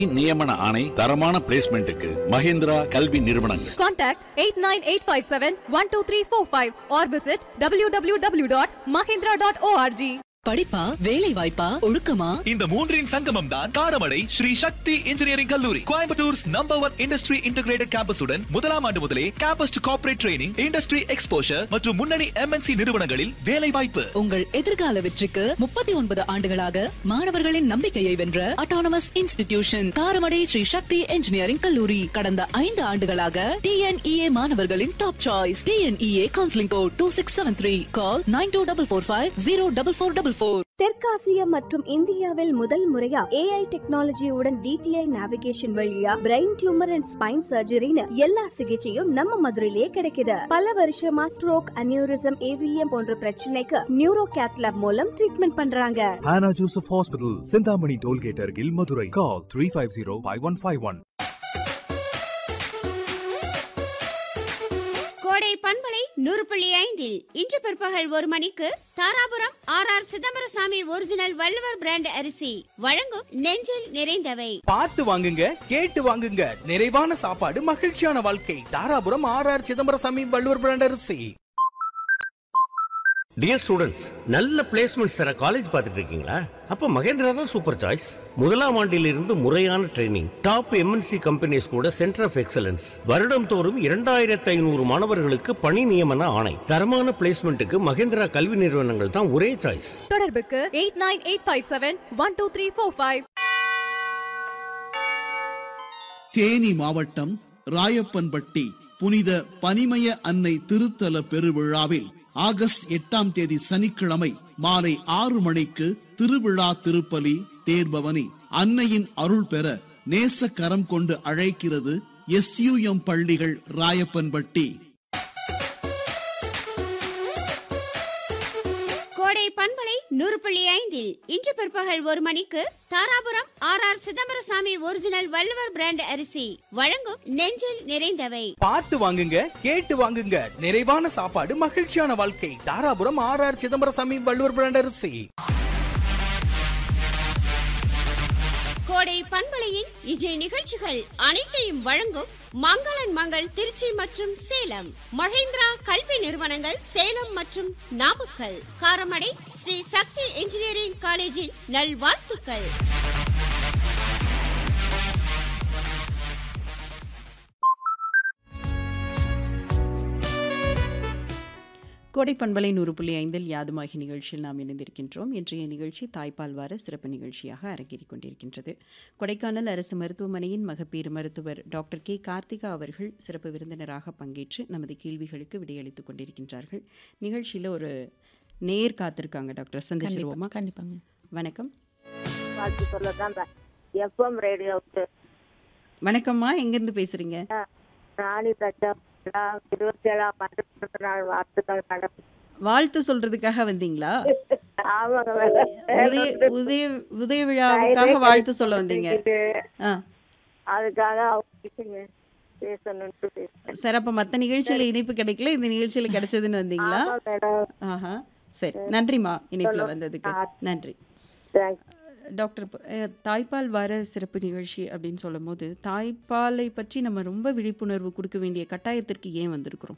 நியமன ஆணை தரமான பிளேஸ்மெண்ட்டுக்கு மஹிந்திரா கல்வி நிறுவனங்கள் Contact 89857-12345 or visit www.mahindra.org. படிப்பா வேலை வாய்ப்பா ஒழுக்கமா இந்த மூன்றின் சங்கமம் தான் காரமடை ஸ்ரீ சக்தி இன்ஜினியரிங் கல்லூரி Coimbatore's number one industry integrated கேம்பஸுடன் முதலாம் ஆண்டு முதலே campus to corporate training industry exposure மற்றும் முன்னணி எம்என்சி நிறுவனங்களில் வேலை வாய்ப்பு உங்கள் எதிர்கால வெற்றிக்கு முப்பத்தி ஒன்பது ஆண்டுகளாக மாணவர்களின் நம்பிக்கையை வென்ற autonomous institution Karamadai Sri Sakthi engineering கல்லூரி கடந்த ஐந்து ஆண்டுகளாக டிஎன்இஏ மாணவர்களின் top choice TNEA counselling code two six seven three call nine two double four five zero double four double four தெற்காசியா மற்றும் இந்தியாவில் முதல் முறையா ஏஐ டெக்னாலஜியுடன் டிடிஐ நேவிகேஷன் வழியா பிரெயின் டியூமர் அண்ட் ஸ்பைன் சர்ஜரின்னு எல்லா சிகிச்சையும் நம்ம மதுரையிலே கிடைக்குது பல வருஷமா ஸ்ட்ரோக் அனியூரிசம் ஏவிஎம் போன்ற பிரச்சனைக்கு நியூரோ கேத்லாப் மூலம் ட்ரீட்மெண்ட் பண்றாங்க Hannah Joseph Hospital, Sindhamani Tollgate, Argil, Madurai. Call 350 5151. கோடை பண்பலை நூறு புள்ளி ஐந்தில் இன்று பிற்பகல் ஒரு மணிக்கு Dharapuram R R Chidambarasamy original Valluvar brand அரிசி வழங்கும் நெஞ்சில் நிறைந்தவை பார்த்து வாங்குங்க கேட்டு வாங்குங்க நிறைவான சாப்பாடு மகிழ்ச்சியான வாழ்க்கை Dharapuram R R Chidambarasamy Valluvar brand அரிசி டியர் ஸ்டூடெண்ட்ஸ் நல்ல பிளேஸ்மெண்ட்ஸ் தர காலேஜ் பார்த்துட்டு இருக்கீங்களா அப்போ மகேந்திரா தான் சூப்பர் சாய்ஸ் முதலாம் ஆண்டிலிருந்து முறையான ட்ரைனிங் டாப் எம்என்சி கம்பெனிஸ் கூட சென்டர் ஆஃப் எக்ஸலன்ஸ் வருடம் தோறும் இரண்டாயிரத்து ஐநூறு மாணவர்களுக்கு பணி நியமன ஆணை தரமான பிளேஸ்மெண்ட்டுக்கு மகேந்திரா கல்வி நிறுவனங்கள் தான் ஒரே சாய்ஸ் தொடர்புக்கு 89857-12345. தேனி மாவட்டம் ராயப்பன்பட்டி புனித பனிமய அன்னை திருத்தல பெருவிழாவில் ஆகஸ்ட் எட்டாம் தேதி சனிக்கிழமை மாலை ஆறு மணிக்கு திருவிழா திருப்பலி தேர்பவனி அன்னையின் அருள் பெற நேச கரம் கொண்டு அழைக்கிறது எஸ்யூஎம் பள்ளிகள் ராயப்பன்பட்டி கோடை பண்பலை நூறு புள்ளி ஐந்தில் இன்று பிற்பகல் ஒரு மணிக்கு Dharapuram R R Chidambarasamy original Valluvar brand அரிசி வழங்கும் நெஞ்சில் நிறைந்தவை பார்த்து வாங்குங்க கேட்டு வாங்குங்க நிறைவான சாப்பாடு மகிழ்ச்சியான வாழ்க்கை Dharapuram R R Chidambarasamy Valluvar brand அரிசி கோடை பண்பலையின் இன்றைய நிகழ்ச்சிகள் அனைத்தையும் வழங்கும் மங்களன் மங்கள் திருச்சி மற்றும் சேலம் மகேந்திரா கல்வி நிறுவனங்கள் சேலம் மற்றும் நாமக்கல் காரமடை ஸ்ரீ சக்தி இன்ஜினியரிங் காலேஜில் நல்வாழ்த்துக்கள் கோடை பண்பலை நூறு புள்ளி ஐந்தில் யாதுமாகி நிகழ்ச்சியில் நாம் இணைந்திருக்கின்றோம் இன்றைய நிகழ்ச்சி தாய்ப்பால் வார சிறப்பு நிகழ்ச்சியாக அரங்கேறிக் கொண்டிருக்கின்றது கொடைக்கானல் அரசு மருத்துவமனையின் மகப்பேறு மருத்துவர் டாக்டர் கே கார்த்திகா அவர்கள் சிறப்பு விருந்தினராக பங்கேற்று நமது கேள்விகளுக்கு விடையளித்துக் கொண்டிருக்கின்றார்கள் நிகழ்ச்சியில் ஒரு நேர் காத்திருக்காங்க டாக்டர் சந்திச்சிருவோமா கண்டிப்பாங்க வணக்கம் வாழ்த்து சொல்லதான் எஃப்எம் ரேடியோவுக்கு வணக்கம்மா எங்கேருந்து பேசுறீங்க ராணி தச்சா இருபத்தி ஏழாம் ஆண்டு பிறந்த நாள் வாழ்த்துக்கள் மேடம் வாழ்த்து சொல்றதுக்காக வந்தீங்களா ஆமாங்க மேடம் உதய உதய உதய விழாவுக்காக வாழ்த்து சொல்ல வந்தீங்க ஆ அதுக்காக அவங்க பேசணும்னு பேசுறேன் சார் அப்ப மத்த நிகழ்ச்சியில இணைப்பு கிடைக்கல இந்த நிகழ்ச்சியில கிடைச்சதுன்னு வந்தீங்களா ஆமா மேடம் ஆஹா சரி நன்றிம்மா இணைப்புல வந்ததுக்கு நன்றி தேங்க்ஸ் டாக்டர் இப்ப, அஹ், தாய்ப்பால் வார சிறப்பு நிகழ்ச்சி அப்படின்னு சொல்லும்போது தாய்ப்பாலை பற்றி நம்ம ரொம்ப விழிப்புணர்வு கொடுக்க வேண்டிய கட்டாயத்திற்கு ஏன் வந்திருக்கிறோம்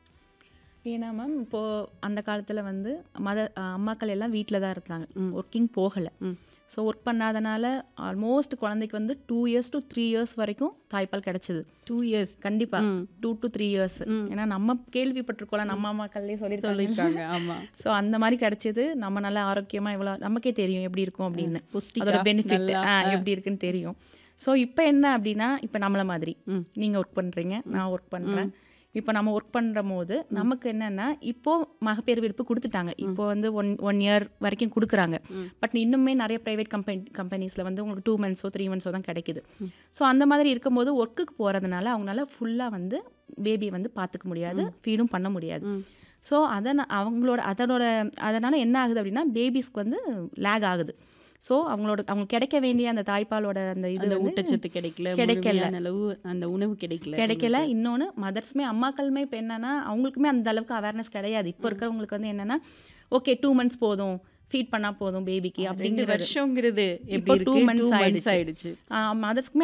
ஏன்னா மேம் இப்போது அந்த காலத்தில் வந்து மத அம்மாக்கள் எல்லாம் வீட்டில் தான் இருந்தாங்க ஒர்க்கிங் போகலை ஸோ ஒர்க் பண்ணாதனால ஆல்மோஸ்ட் குழந்தைக்கு வந்து two years to three years வரைக்கும் தாய்ப்பால் கிடைச்சது டூ இயர்ஸ் கண்டிப்பாக டூ டு த்ரீ இயர்ஸ் ஏன்னா நம்ம கேள்விப்பட்டிருக்கோம்ல நம்ம அம்மாக்கள்லேயே சொல்லியிருக்காங்க, சொல்லியிருக்காங்க ஆமா. ஸோ அந்த மாதிரி கிடைச்சது நம்ம நல்லா ஆரோக்கியமாக இவ்வளோ நமக்கே தெரியும் எப்படி இருக்கும் அப்படின்னு புஷ்டிகா, அதோட பெனிஃபிட் நல்லா, ஆ. எப்படி இருக்குன்னு தெரியும் ஸோ இப்போ என்ன அப்படின்னா இப்போ நம்மள மாதிரி நீங்கள் ஒர்க் பண்ணுறீங்க நான் ஒர்க் பண்ணுறேன் இப்போ நம்ம ஒர்க் பண்ணுற போது நமக்கு என்னென்னா இப்போ மகப்பேறு விடுப்பு கொடுத்துட்டாங்க இப்போ வந்து ஒன் ஒன் இயர் வரைக்கும் கொடுக்குறாங்க பட் இன்னுமே நிறைய ப்ரைவேட் கம்பெனி கம்பெனிஸில் வந்து உங்களுக்கு டூ மந்த்ஸோ த்ரீ மந்த்ஸோ தான் கிடைக்குது ஸோ அந்த மாதிரி இருக்கும்போது ஒர்க்குக்கு போகிறதுனால அவங்களால ஃபுல்லாக வந்து பேபியை வந்து பார்த்துக்க முடியாது ஃபீடும் பண்ண முடியாது ஸோ அதை அவங்களோட அதனோட அதனால் என்ன ஆகுது அப்படின்னா பேபிஸ்க்கு வந்து லேக் ஆகுது ஸோ அவங்களோட அவங்களுக்கு கிடைக்க வேண்டிய அந்த தாய்ப்பாலோட அந்த இது அந்த வந்து ஊட்டச்சத்து கிடைக்கல கிடைக்கல முழுமையான அளவு அந்த உணவு கிடைக்கல கிடைக்கல இன்னொன்று மதர்ஸுமே அம்மாக்களுமே இப்போ என்னன்னா அவங்களுக்குமே அந்த அளவுக்கு அவேர்னஸ் கிடையாது இப்போ இருக்கிறவங்களுக்கு வந்து என்னன்னா ஓகே டூ மந்த்ஸ் போதும் ஃபீட் பண்ணா போதும் பேபிக்கு ரெண்டு அப்படிங்கிறது வருஷங்கிறது எப்படி இப்போ இருக்கு டூ டூ மந்த்ஸ் மந்த்ஸ் ஆயிடுச்சு ஆயிடுச்சு மதர்ஸ்க்குமே